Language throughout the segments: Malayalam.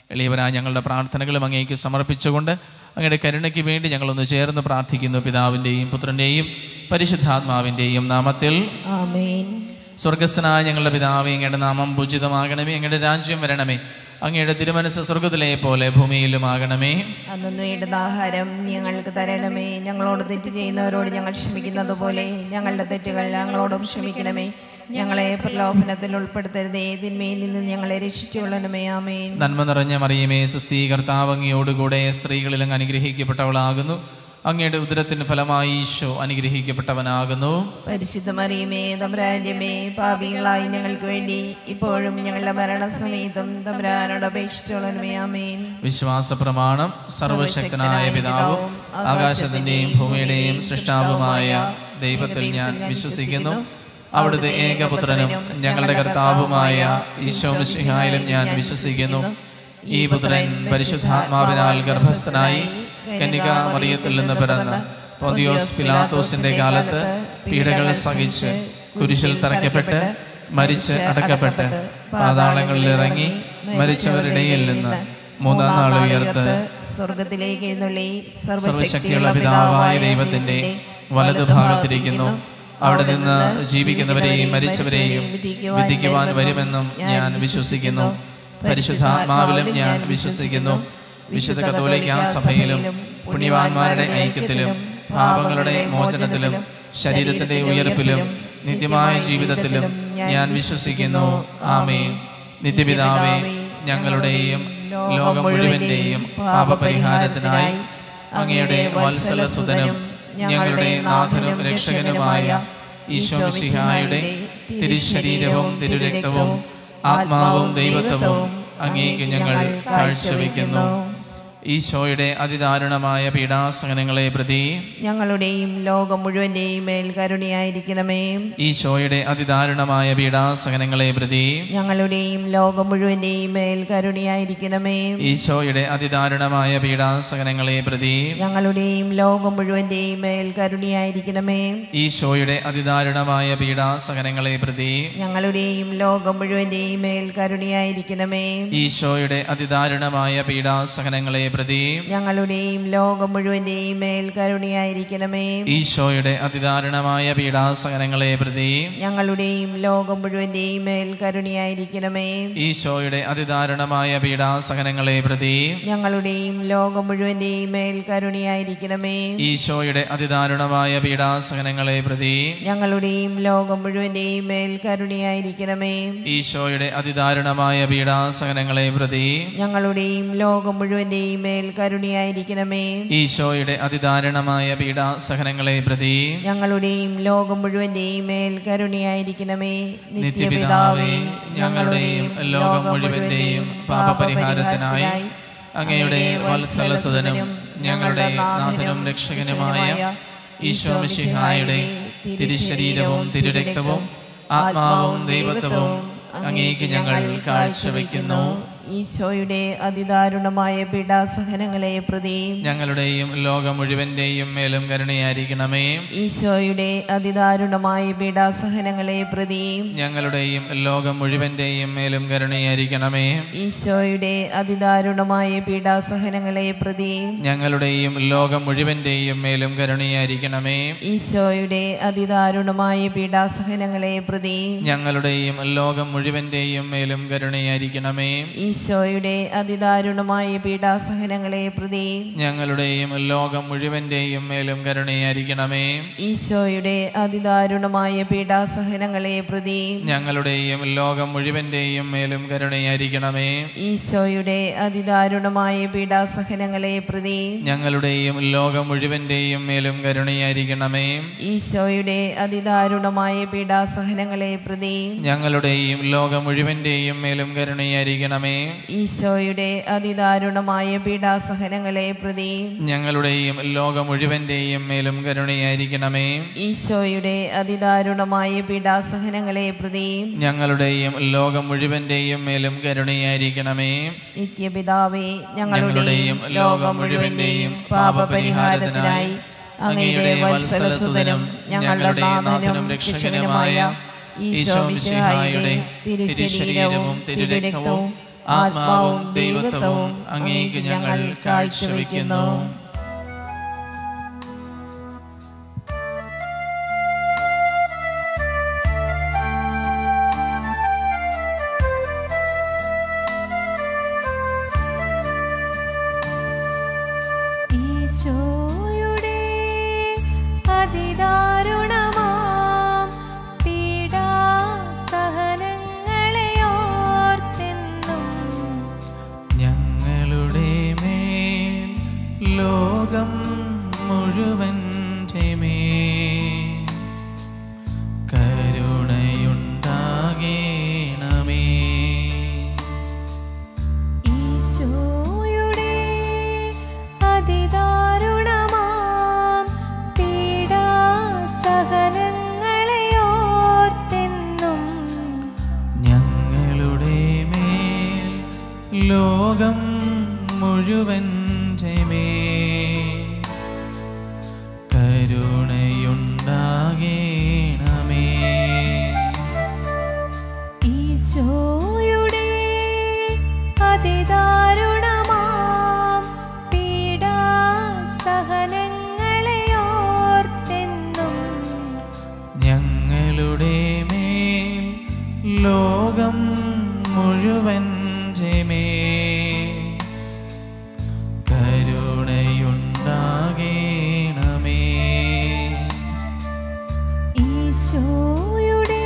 എളിയവരായ ഞങ്ങളുടെ പ്രാർത്ഥനകളും അങ്ങേക്ക് സമർപ്പിച്ചുകൊണ്ട് അങ്ങയുടെ കരുണയ്ക്ക് വേണ്ടി ഞങ്ങളൊന്ന് ചേർന്ന് പ്രാർത്ഥിക്കുന്നു പിതാവിൻ്റെയും പുത്രൻ്റെയും പരിശുദ്ധാത്മാവിൻ്റെയും നാമത്തിൽ ആമേൻ സ്വർഗസ്ഥനായ ഞങ്ങളുടെ പിതാവേ അങ്ങയുടെ നാമം പൂജിതമാകണമേ അങ്ങയുടെ രാജ്യം വരണമേ അങ്ങയുടെ തിരുമനസ് സ്വർഗത്തിലെ പോലെ ഭൂമിയിലുമാകണമേ അന്നു വേണ്ടുന്ന ആഹാരം ഞങ്ങൾക്ക് തരണമേ ഞങ്ങളോട് തെറ്റ് ചെയ്യുന്നവരോട് ഞങ്ങൾ ക്ഷമിക്കുന്നത് പോലെ ഞങ്ങളുടെ തെറ്റുകൾ ഞങ്ങളോടും ക്ഷമിക്കണമേ ഞങ്ങളെ പ്രലോഭനത്തിൽ ഉൾപ്പെടുത്തരുതേ തിന്മയിൽ നിന്ന് ഞങ്ങളെ രക്ഷിച്ചുകൊള്ളണമേ ആമേൻ നന്മ നിറഞ്ഞ മറിയമേ സുസ്ഥീ കർത്താവ് അങ്ങയോടുകൂടെ സ്ത്രീകളിൽ അങ്ങ് അനുഗ്രഹിക്കപ്പെട്ടവളാകുന്നു അങ്ങയുടെ ഉദരത്തിന് ഫലമായി ഈശോ അനുഗ്രഹിക്കപ്പെട്ടവനാകുന്നു പരിശുദ്ധ മറിയമേ തമ്പുരാന്യമേ പാപികളായി ഞങ്ങൾക്ക് വേണ്ടി ഇപ്പോഴും ഞങ്ങളുടെ മരണസമയത്തും തമ്പുരാനോട് അപേക്ഷിച്ചോളണമേ ആമേൻ വിശ്വാസ പ്രമാണം സർവശക്തനായ പിതാവും ആകാശത്തിൻ്റെയും ഭൂമിയുടെയും സൃഷ്ടാവുമായ ദൈവത്തിൽ ഞാൻ വിശ്വസിക്കുന്നു അവിടുത്തെ ഏകപുത്രനും ഞങ്ങളുടെ കർത്താവുമായ ഈശോ മിശിഹായിലും ഞാൻ വിശ്വസിക്കുന്നു ഈ പുത്രൻ പരിശുദ്ധാത്മാവിനാൽ ഗർഭസ്ഥനായി കന്യക മറിയത്തിൽ നിന്ന് പിറന്ന് പൊന്തിയോസ് പിലാത്തോസിന്റെ കാലത്ത് പീഡകൾ സഹിച്ച് കുരിശിൽ തറയ്ക്കപ്പെട്ട് മരിച്ച് അടക്കപ്പെട്ട് പാതാളങ്ങളിൽ ഇറങ്ങി മരിച്ചവരിടയിൽ നിന്ന് മൂന്നാം നാൾ ഉയർത്ത് സ്വർഗത്തിലേക്ക് എഴുന്നള്ളി സർവശക്തിയുള്ള പിതാവായ ദൈവത്തിന്റെ വലതുഭാഗത്തിരിക്കുന്നു അവിടെ നിന്ന് ജീവിക്കുന്നവരെയും മരിച്ചവരെയും വിധിക്കുവാൻ വരുമെന്നും ഞാൻ വിശ്വസിക്കുന്നു പരിശുദ്ധാത്മാവിലും ഞാൻ വിശ്വസിക്കുന്നു വിശുദ്ധ കത്തോലിക്ക സഭയിലും പുണ്യവാന്മാരുടെ ഐക്യത്തിലും പാപങ്ങളുടെ മോചനത്തിലും ശരീരത്തിന്റെ ഉയർപ്പിലും നിത്യമായ ജീവിതത്തിലും ഞാൻ വിശ്വസിക്കുന്നു ആമേൻ നിത്യപിതാവേ ഞങ്ങളുടെയും ലോകം മുഴുവന്റെയും പാപപരിഹാരത്തിനായി അങ്ങയുടെ വത്സലസുതനും ഞങ്ങളുടെ നാഥനും രക്ഷകനുമായ ഈശോ മിശിഹായുടെ തിരുശരീരവും തിരുരക്തവും ആത്മാവും ദൈവത്വവും അങ്ങേക്ക് ഞങ്ങൾ കാഴ്ചവെക്കുന്നു ഈശോയുടെ അതിദാരുണമായ പീഡാസഹനങ്ങളെ പ്രതി ഞങ്ങളുടെയും ലോകം മുഴുവന്റെയും മേൽ കരുണയായിരിക്കണമേ ഈശോയുടെ അതിദാരുണമായ പീഡാസഹനങ്ങളെ പ്രതി ഞങ്ങളുടെയും ലോകം മുഴുവന്റെയും മേൽ കരുണയായിരിക്കണമേ ഈശോയുടെ അതിദാരുണമായ പീഡാസഹനങ്ങളെ പ്രതി ഞങ്ങളുടെയും ലോകം മുഴുവന്റെയും മേൽ കരുണയായിരിക്കണമേ ഈശോയുടെ അതിദാരുണമായ പീഡാസഹനങ്ങളെ പ്രതി ഞങ്ങളുടെയും ലോകം മുഴുവന്റെയും മേൽ കരുണയായിരിക്കണമേ ഈശോയുടെ അതിദാരുണമായ പീഡാസഹനങ്ങളെ പ്രതി ഞങ്ങളുടെയും ലോകം മുഴുവന്റെയും മേൽ കരുണയായിരിക്കണമേ ഈശോയുടെ അതിദാരുണമായ പീഡാസഹനങ്ങളെ പ്രതി ഞങ്ങളുടെയും ലോകം മുഴുവന്റെയും മേൽ കരുണയായിരിക്കണമേ ഈശോയുടെ അതിദാരുണമായ പീഡാസഹനങ്ങളെ പ്രതി ഞങ്ങളുടെയും ലോകം മുഴുവന്റെയും മേൽ കരുണയായിരിക്കണമേ ഈശോയുടെ അതിദാരുണമായ പീഡാസഹനങ്ങളെ പ്രതി ഞങ്ങളുടെയും ലോകം മുഴുവന്റെയും മേൽ കരുണയായിരിക്കണമേ ഈശോയുടെ അതിദാരുണമായ പീഡാസഹനങ്ങളെ പ്രതി ഞങ്ങളുടെയും ലോകം മുഴുവന്റെയും മേൽ കരുണയായിരിക്കണമേ ഈശോയുടെ അതിദാരുണമായ പീഡാസഹനങ്ങളെ പ്രതി ഞങ്ങളുടെയും ലോകം മുഴുവന്റെയും മേൽ കരുണയായിരിക്കണമേ നിത്യപിതാവേ ഞങ്ങളുടെയും ലോകം മുഴുവന്റെയും പാപപരിഹാരത്തിനായി അങ്ങയുടെ വത്സലസുതനും ഞങ്ങളുടെ നാഥനും രക്ഷകനുമായ ഈശോ മിശിഹായുടെ തിരുശരീരവും തിരുരക്തവും ആത്മാവും ദൈവത്വവും അങ്ങേക്ക് ഞങ്ങൾ കാഴ്ചവെക്കുന്നു ഈശോയുടെ അതിദാരുണമായ പീഡാസഹനങ്ങളെ പ്രതി ഞങ്ങളുടെയും ലോകം മുഴുവന്റെയും മേലും കരുണയായിരിക്കണമേ ഈശോയുടെ അതിദാരുണമായ പീഡാസഹനങ്ങളെ പ്രതി ഞങ്ങളുടെയും ലോകം മുഴുവന്റെയും മേലും കരുണയായിരിക്കണമേ ഈശോയുടെ അതിദാരുണമായ പീഡാസഹനങ്ങളെ പ്രതി ഞങ്ങളുടെയും ലോകം മുഴുവന്റെയും മേലും കരുണയായിരിക്കണമേ ഈശോയുടെ അതിദാരുണമായ പീഡാസഹനങ്ങളെ പ്രതി ഞങ്ങളുടെയും ലോകം മുഴുവന്റെയും മേലും കരുണയായിരിക്കണമേ ഈശോയുടെ അതിദാരുണമായ പീഡാസഹനങ്ങളെ പ്രതി ഞങ്ങളുടെയും ലോകം മുഴുവന്റെയും മേലും കരുണയായിരിക്കണമേ ഈശോയുടെ അതിദാരുണമായ പീഡാസഹനങ്ങളെ പ്രതി ഞങ്ങളുടെയും ലോകം മുഴുവന്റെയും മേലും കരുണയായിരിക്കണമേ ഈശോയുടെ അതിദാരുണമായ പീഡാസഹനങ്ങളെ പ്രതി ഞങ്ങളുടെയും ലോകം മുഴുവന്റെയും മേലും കരുണയായിരിക്കണമേ ഈശോയുടെ അതിദാരുണമായ പീഡാസഹനങ്ങളെ പ്രതി ഞങ്ങളുടെയും ലോകം മുഴുവന്റെയും മേലും കരുണയായിരിക്കണമേ ഈശോയുടെ അതിദാരുണമായ പീഡാസഹനങ്ങളെ പ്രതി ഞങ്ങളുടെയും ലോകം മുഴുവന്റെയും മേലും കരുണയായിരിക്കണമേ ഈശോയുടെ അതിദാരുണമായ പീഡാസഹനങ്ങളെ പ്രതി ഞങ്ങളുടെയും ലോകം മുഴുവന്റെയും മേലും കരുണയായിരിക്കണമേ നിത്യപിതാവേ ഞങ്ങളുടെയും ലോകം മുഴുവന്റെയും പാപപരിഹാരത്തിനായി അങ്ങയുടെ വത്സലസുതനും ഞങ്ങളുടെ നാഥനും രക്ഷകനുമായ ഈശോ മിശിഹായുടെ തിരുശരീരവും തിരുരക്തവും ആത്മാവും ദൈവത്വവും അങ്ങേക്ക് ഞങ്ങൾ കാഴ്ചവെക്കുന്നു ഈശോയുടെ അതിദാരുണമാം പീഡാസഹനങ്ങളെ ഓർത്തെന്നും ഞങ്ങളുടെ മേൽ ലോകം മുഴുവൻ കരുണയുണ്ടാകേണമേ ഈശോയുടെ അതിദാരുണമാം പീഡാസഹനങ്ങളെ ഓർത്തെന്നും ഞങ്ങളുടെ മേൽ ലോകം മുഴുവൻ കരുണയുണ്ടാകേണമേ ഈശോയുടെ അതിദാരുണമാം പീഡാസഹനങ്ങളെ ഓർത്തെന്നും ഞങ്ങളുടെ മേൽ ലോകം മുഴുവൻ കരുണയുണ്ടാകേണമേ ഈശോയുടെ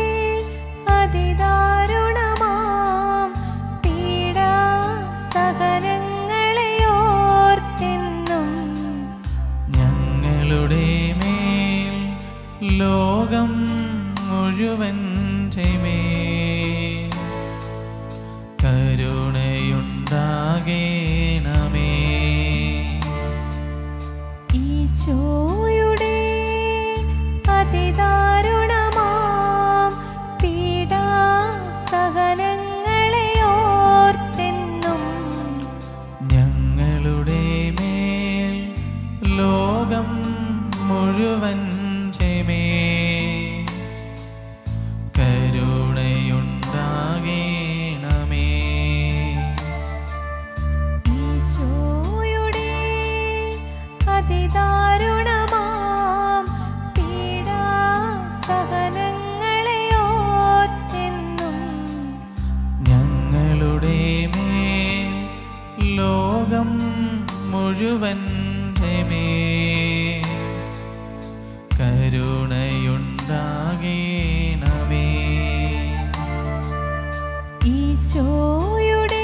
അതിദാരുണമാം പീഡാസഹനങ്ങളെ ഓർത്തെന്നും ഞങ്ങളുടെ മേൽ ലോകം മുഴുവൻ കരുണയുണ്ടാകേണമേ ഈശോയുടെ അതിദാരുണമാം പീഡാസഹനങ്ങളെ ഓർത്തെന്നും ഞങ്ങളുടെ മേൽ ലോകം മുഴുവൻ കരുണയുണ്ടാകേണമേ ഈശോയുടെ അതിദാരുണമാം പീഡാസഹനങ്ങളെ ഓർത്തെന്നും ഞങ്ങളുടെ മേൽ ലോകം മുഴുവൻ കരുണയുണ്ടാകേണമേ ഈശോയുടെ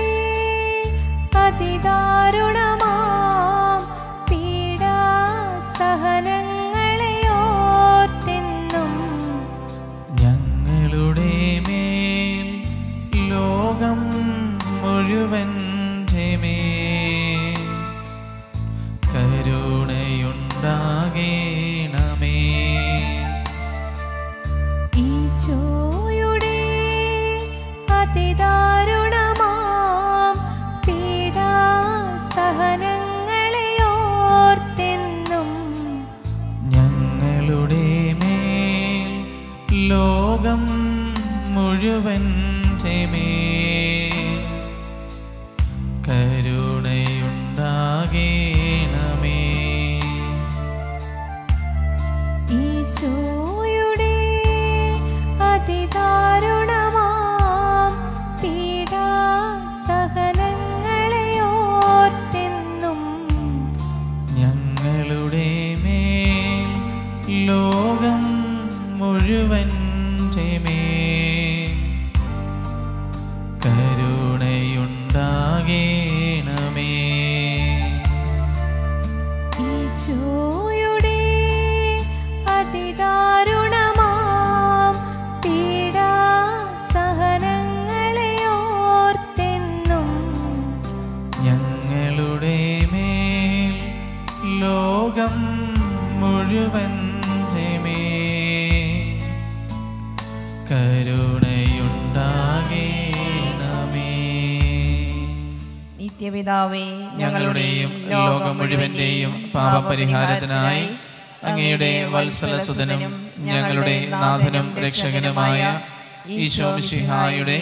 അതിദാരുണമാം പീഡാസഹനങ്ങളെ ഓർത്തെന്നും ഞങ്ങളുടെ മേൽ ലോകം മുഴുവൻ കരുണയുണ്ടാകേണമേ ഈശോയുടെ അതിദാരുണമാം പീഡാസഹനങ്ങളെ ഓർത്തെന്നും ഞങ്ങളുടെ മേൽ ലോകം മുഴുവൻ കരുണയുണ്ടാകേണമേ ഈശോയുടെ അതിദാരുണമാം പീഡാസഹനങ്ങളെ ഓർത്തെന്നും ഞങ്ങളുടെ മേൽ ലോകം മുഴുവൻ കരുണയുണ്ടാകേണമേ ഈശോയുടെ അതിദാരുണമാം പീഡാസഹനങ്ങളെ ഓർത്തെന്നും ഞങ്ങളുടെ മേൽ ലോകം മുഴുവൻ കരുണയുണ്ടാകേണമേ നിത്യപിതാവേ ഞങ്ങളുടെയും ലോകം മുഴുവന്റെയും പാപപരിഹാരത്തിനായി അങ്ങയുടെ വത്സലസുതനും ഞങ്ങളുടെ നാഥനും രക്ഷകനുമായ ഈശോ മിശിഹായുടെ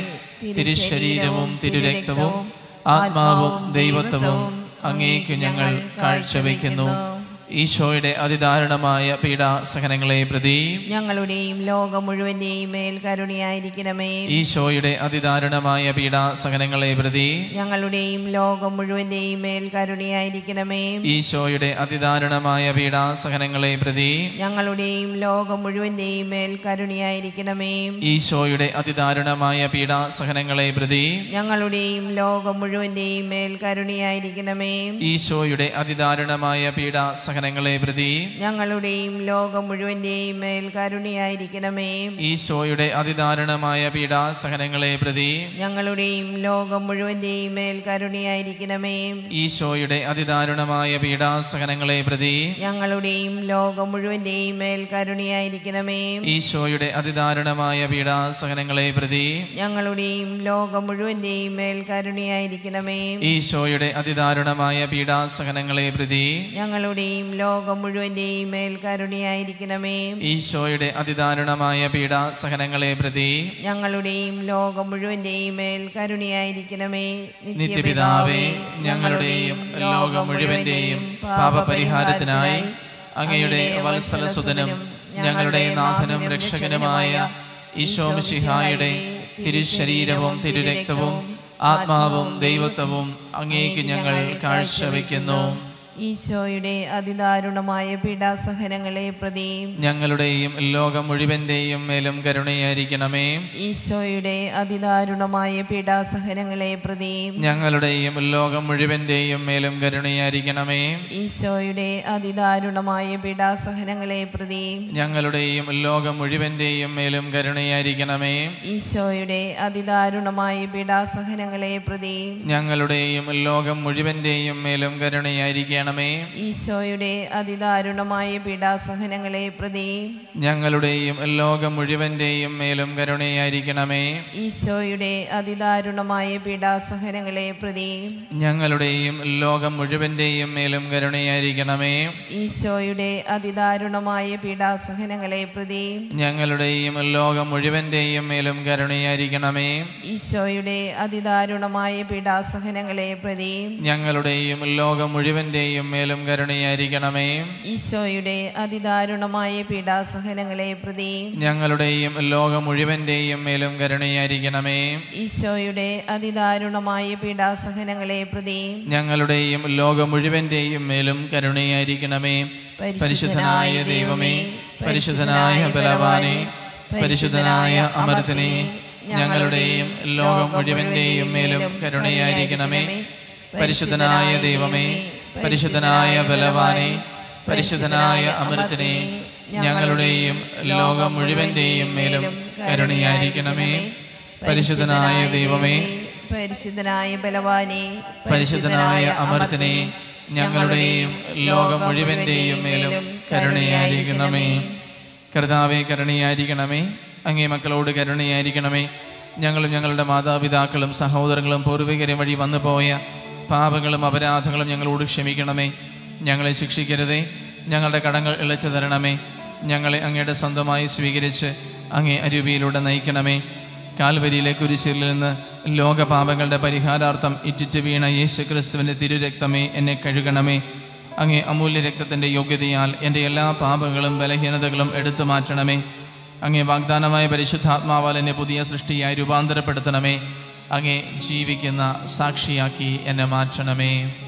തിരുശരീരവും തിരുരക്തവും ആത്മാവും ദൈവത്വവും അങ്ങേക്ക് ഞങ്ങൾ കാഴ്ചവെക്കുന്നു ഈശോയുടെ അതിദാരുണമായ പീഡാസഹനങ്ങളെ പ്രതി ഞങ്ങളുടെയും ലോകം മുഴുവന്റെയും മേൽ കരുണയായിരിക്കണമേ ഈശോയുടെ അതിദാരുണമായ പീഡാസഹനങ്ങളെ പ്രതി ഞങ്ങളുടെയും ലോകം മുഴുവന്റെയും മേൽ കരുണയായിരിക്കണമേ ഈശോയുടെ അതിദാരുണമായ പീഡാസഹനങ്ങളെ പ്രതി ഞങ്ങളുടെയും ലോകം മുഴുവന്റെയും മേൽ കരുണയായിരിക്കണമേ ഈശോയുടെ അതിദാരുണമായ പീഡാസഹനങ്ങളെ പ്രതി ഞങ്ങളുടെയും ലോകം മുഴുവന്റെയും മേൽ കരുണയായിരിക്കണമേ ഈശോയുടെ അതിദാരുണമായ പീഡാസഹനങ്ങളെ പ്രതി ഞങ്ങളുടെയും ലോകം മുഴുവന്റെയും മേൽ കരുണയായിരിക്കണമേ ഈശോയുടെ അതിദാരുണമായ പീഡാസഹനങ്ങളെ പ്രതി ഞങ്ങളുടെയും ലോകം മുഴുവന്റെയും മേൽ കരുണയായിരിക്കണമേ ഈശോയുടെ അതിദാരുണമായ പീഡാസഹനങ്ങളെ പ്രതി ഞങ്ങളുടെയും ലോകം മുഴുവന്റെയും മേൽ കരുണയായിരിക്കണമേ ഈശോയുടെ അതിദാരുണമായ പീഡാസഹനങ്ങളെ പ്രതി ഞങ്ങളുടെയും ലോകം മുഴുവന്റെയും മേൽ കരുണയായിരിക്കണമേ ഈശോയുടെ അതിദാരുണമായ പീഡാസഹനങ്ങളെ പ്രതി ഞങ്ങളുടെയും ലോകം മുഴുവന്റെയും മേൽ കരുണയായിരിക്കണമേ ഈശോയുടെ അതിദാരുണമായ പീഡാസഹനങ്ങളെ പ്രതി ഞങ്ങളുടെയും ലോകം മുഴുവന്റെയും മേൽ കരുണയായിരിക്കണമേ നിത്യപിതാവേ ഞങ്ങളുടെയും ലോകം മുഴുവന്റെയും പാപപരിഹാരത്തിനായി അങ്ങയുടെ വത്സലസുതനും ഞങ്ങളുടെ നാഥനും രക്ഷകനുമായ ഈശോമിശിഹായുടെ തിരുശരീരവും തിരുരക്തവും ആത്മാവും ദൈവത്വവും അങ്ങേക്ക് ഞങ്ങൾ കാഴ്ചവെക്കുന്നു ഈശോയുടെ അതിദാരുണമായ പീഡാസഹനങ്ങളെ പ്രതി ഞങ്ങളുടെയും ലോകം മുഴുവന്റെയും മേലും കരുണയായിരിക്കണമേ ഈശോയുടെ അതിദാരുണമായ പീഡാസഹനങ്ങളെ പ്രതി ഞങ്ങളുടെയും ലോകം മുഴുവന്റെയും മേലും കരുണയായിരിക്കണമേ ഈശോയുടെ അതിദാരുണമായ പീഡാസഹനങ്ങളെ പ്രതി ഞങ്ങളുടെയും ലോകം മുഴുവന്റെയും മേലും കരുണയായിരിക്കണമേ ഈശോയുടെ അതിദാരുണമായ പീഡാസഹനങ്ങളെ പ്രതി ഞങ്ങളുടെയും ലോകം മുഴുവന്റെയും മേലും കരുണയായിരിക്കണമേ ഈശോയുടെ അതിദാരുണമായ പീഡാസഹനങ്ങളെ പ്രതി ഞങ്ങളുടെയും ലോകം മുഴുവന്റെയും മേലും കരുണയായിരിക്കണമേ ഈശോയുടെ അതിദാരുണമായ പീഡാസഹനങ്ങളെ പ്രതി ഞങ്ങളുടെയും ലോകം മുഴുവന്റെയും മേലും കരുണയായിരിക്കണമേ ഈശോയുടെ അതിദാരുണമായ പീഡാസഹനങ്ങളെ പ്രതി ഞങ്ങളുടെയും ലോകം മുഴുവന്റെയും മേലും കരുണയായിരിക്കണമേ ഈശോയുടെ അതിദാരുണമായ പീഡാസഹനങ്ങളെ പ്രതി ഞങ്ങളുടെയും ലോകം മുഴുവന്റെയും മേലും കരുണയായിരിക്കണമേ ഈശോയുടെ അതിദാരുണമായ പീഡാസഹനങ്ങളെ പ്രതി ഞങ്ങളുടെയും ലോകം മുഴുവന്റെയും മേലും കരുണയായിരിക്കണമേ ഈശോയുടെ അതിദാരുണമായ പീഡാസഹനങ്ങളെ പ്രതി ഞങ്ങളുടെയും ലോകം മുഴുവന്റെയും മേലും കരുണയായിരിക്കണമേ പരിശുദ്ധനായ ദൈവമേ പരിശുദ്ധനായ ബലവാനെ പരിശുദ്ധനായ അമർത്തിനെ ഞങ്ങളുടെയും ലോകം മുഴുവന്റെയും മേലും കരുണയായിരിക്കണമേ പരിശുദ്ധനായ ദൈവമേ പരിശുദ്ധനായ ബലവാനെ പരിശുദ്ധനായ അമൃത്തിനെ ഞങ്ങളുടെയും ലോകം മുഴുവന്റെയും മേലും കരുണയായിരിക്കണമേ പരിശുദ്ധനായ ദൈവമേ പരിശുദ്ധനായ ബലവാനെ പരിശുദ്ധനായ അമർത്തിനെ ഞങ്ങളുടെയും ലോകം മുഴുവന്റെയും മേലും കരുണയായിരിക്കണമേ കർത്താവെ കരുണയായിരിക്കണമേ അങ്ങേ മക്കളോട് കരുണയായിരിക്കണമേ ഞങ്ങളും ഞങ്ങളുടെ മാതാപിതാക്കളും സഹോദരങ്ങളും പൂർവികരും വഴി വന്നു പോയ പാപങ്ങളും അപരാധങ്ങളും ഞങ്ങളോട് ക്ഷമിക്കണമേ ഞങ്ങളെ ശിക്ഷിക്കരുതേ ഞങ്ങളുടെ കടങ്ങൾ ഇളച്ചു തരണമേ ഞങ്ങളെ അങ്ങയുടെ സ്വന്തമായി സ്വീകരിച്ച് അങ്ങേ അരുവിയിലൂടെ നയിക്കണമേ കാൽവരിയിലെ കുരിശിൽ നിന്ന് ലോകപാപങ്ങളുടെ പരിഹാരാർത്ഥം ഇറ്റിറ്റ് വീണ യേശു ക്രിസ്തുവിൻ്റെ തിരുരക്തമേ എന്നെ കഴുകണമേ അങ്ങേ അമൂല്യ രക്തത്തിൻ്റെ യോഗ്യതയാൽ എൻ്റെ എല്ലാ പാപങ്ങളും ബലഹീനതകളും എടുത്തു മാറ്റണമേ അങ്ങേ വാഗ്ദാനമായ പരിശുദ്ധാത്മാവാൽ എന്നെ പുതിയ സൃഷ്ടിയായി രൂപാന്തരപ്പെടുത്തണമേ അങ്ങേ ജീവിക്കുന്ന സാക്ഷിയാക്കി എന്നെ മാറ്റണമേ